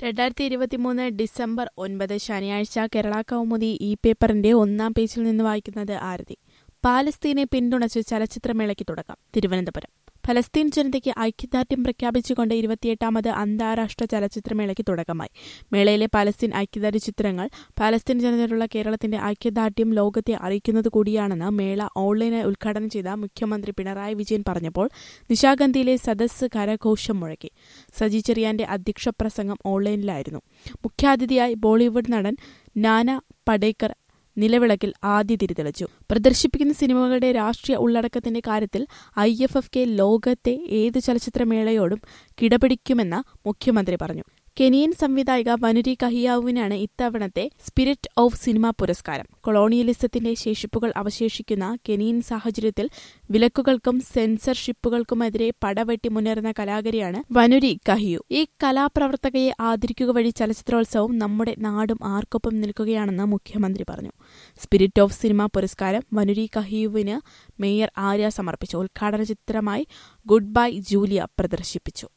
രണ്ടായിരത്തി ഇരുപത്തിമൂന്ന് ഡിസംബർ ഒൻപത് ശനിയാഴ്ച കേരള കൗമുദി ഈ പേപ്പറിന്റെ ഒന്നാം പേജിൽ നിന്ന് വായിക്കുന്നത് ആരതി പാലസ്തീനെ പിന്തുണച്ച് ചലച്ചിത്രമേളയ്ക്ക് തുടക്കം തിരുവനന്തപുരം ഫലസ്തീൻ ജനതയ്ക്ക് ഐക്യദാർഢ്യം പ്രഖ്യാപിച്ചുകൊണ്ട് ഇരുപത്തിയെട്ടാമത് അന്താരാഷ്ട്ര ചലച്ചിത്രമേളയ്ക്ക് തുടക്കമായി മേളയിലെ പാലസ്തീൻ ഐക്യദാർഢ്യ ചിത്രങ്ങൾ പാലസ്തീൻ ജനതയോടുള്ള കേരളത്തിന്റെ ഐക്യദാർഢ്യം ലോകത്തെ അറിയിക്കുന്നത് കൂടിയാണെന്ന് മേള ഓൺലൈനായി ഉദ്ഘാടനം ചെയ്ത മുഖ്യമന്ത്രി പിണറായി വിജയൻ പറഞ്ഞപ്പോൾ നിശാഗന്ധിയിലെ സദസ്സ് കരഘോഷം മുഴക്കി സജി ചെറിയാന്റെ അധ്യക്ഷ പ്രസംഗം ഓൺലൈനിലായിരുന്നു മുഖ്യാതിഥിയായി ബോളിവുഡ് നടൻ നാന പടേക്കർ നിലവിളക്കിൽ ആദ്യ തിരിതെളിച്ചു പ്രദർശിപ്പിക്കുന്ന സിനിമകളുടെ രാഷ്ട്രീയ ഉള്ളടക്കത്തിന്റെ കാര്യത്തിൽ ഐ എഫ് എഫ് കെ ലോകത്തെ ഏത് ചലച്ചിത്രമേളയോടും കിടപിടിക്കുമെന്ന് മുഖ്യമന്ത്രി പറഞ്ഞു കെനിയൻ സംവിധായിക വനുരി കഹിയാവുവിനാണ് ഇത്തവണത്തെ സ്പിരിറ്റ് ഓഫ് സിനിമ പുരസ്കാരം കൊളോണിയലിസത്തിന്റെ ശേഷിപ്പുകൾ അവശേഷിക്കുന്ന കെനിയൻ സാഹചര്യത്തിൽ വിലക്കുകൾക്കും സെൻസർഷിപ്പുകൾക്കുമെതിരെ പടവെട്ടി മുന്നേറുന്ന കലാകാരിയാണ് വനുരി കഹിയു ഈ കലാപ്രവർത്തകയെ ആദരിക്കുക വഴി ചലച്ചിത്രോത്സവം നമ്മുടെ നാടും ആർക്കൊപ്പം നിൽക്കുകയാണെന്ന് മുഖ്യമന്ത്രി പറഞ്ഞു സ്പിരിറ്റ് ഓഫ് സിനിമ പുരസ്കാരം വനുരി കഹിയുവിന് മേയർ ആര്യ സമർപ്പിച്ചു ഉദ്ഘാടന ചിത്രമായി ഗുഡ് ബൈ ജൂലിയ പ്രദർശിപ്പിച്ചു